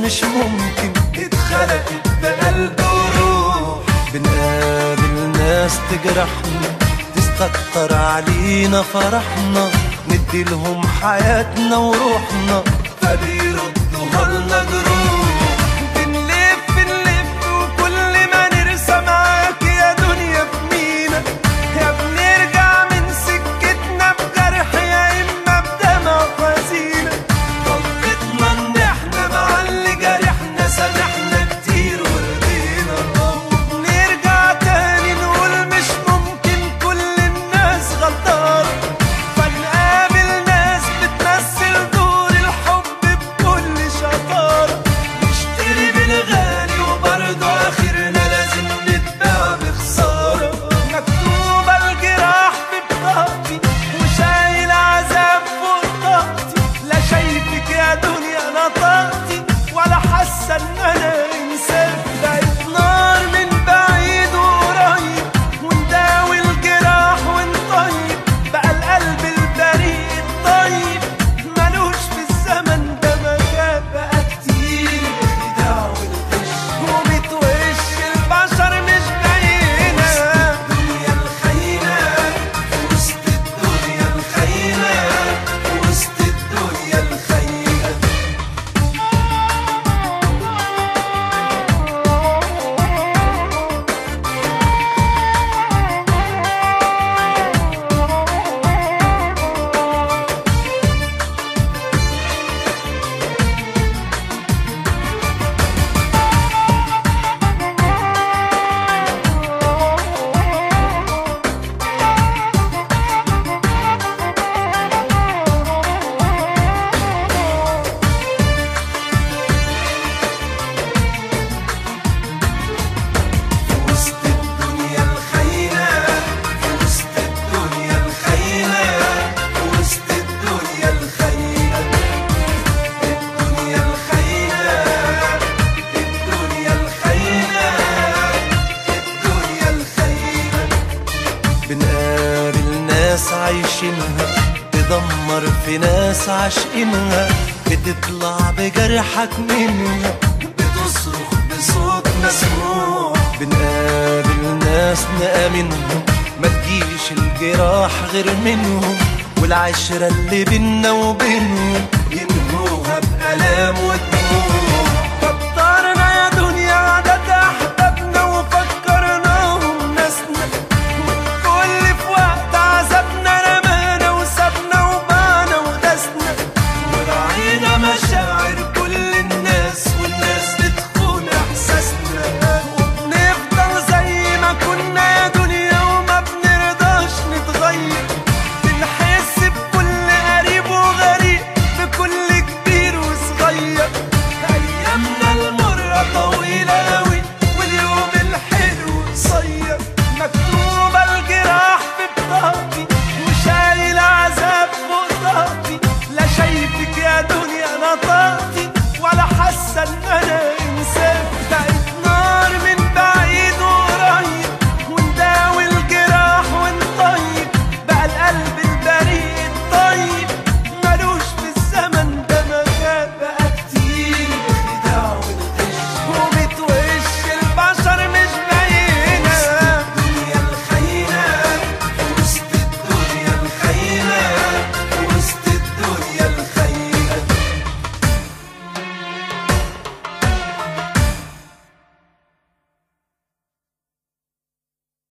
مش ممكن اتخلقت بقلب وروح بنقابل ناس تجرحنا تستكتر علينا فرحنا ندي لهم حياتنا وروحنا فبيردوها لنا جروح بنلف نلف وكل ما نرسى معاك يا دنيا بمينا يا بنرجع من سكتنا بجرح يا اما بدمع حزينه غلطتنا ان احنا مع اللي جرحنا سامحنا كتير ورضينا وبنرجع تاني نقول مش ممكن كل الناس غلطانه فنقابل ناس بتمثل دور الحب بكل شطاره نشتري بالغالي وبرضه اخرنا لازم نتباع بخساره مكتوبه الجراح في بطاقتي وشايل عذاب فوق طاقتي لا شايفك يا دنيا انا طاقتي ولا حاسه ان انا انسان بقيت نار من بعيد وقريب ونداوي الجراح ونطيب بقى القلب البريء الطيب ملوش في الزمن ده مكان بقى كتير الخداع والغش وبتوش البشر مش باينه الدنيا الخاينه في وسط الدنيا الخاينه في وسط الدنيا الخاينه في وسط الدنيا الخاينة في وسط الدنيا الخاينة في وسط الدنيا الخاينة الدنيا الخاينة الدنيا الخاينة الدنيا الخاينة بنقابل ناس عايشينها تدمر في ناس عاشقينها بتطلع بجرحك منها بتصرخ بصوت مسموع بنقابل ناس نآمنهم ما تجيش الجراح غير منهم والعشرة اللي بينا وبينهم ينهوها بألام ودموع كترنا يا دنيا عدد أحبابنا وفكرناهم ناسنا والكل في وقت عذابنا رمانا وسابنا وبانا وداسنا وراعينا مشاعر كل الناس والناس بتخون احساسنا وبنفضل زي ما كنا يا دنيا وما بنرضاش نتغير بنحس بكل قريب وغريب بكل كبير وصغير ايامنا المرة طويلة اوي واليوم الحلو قصير مكتوبة الجراح في بطاقتي وشايل عذاب فوق طاقتي لا شايفك يا دنيا انا طاقتي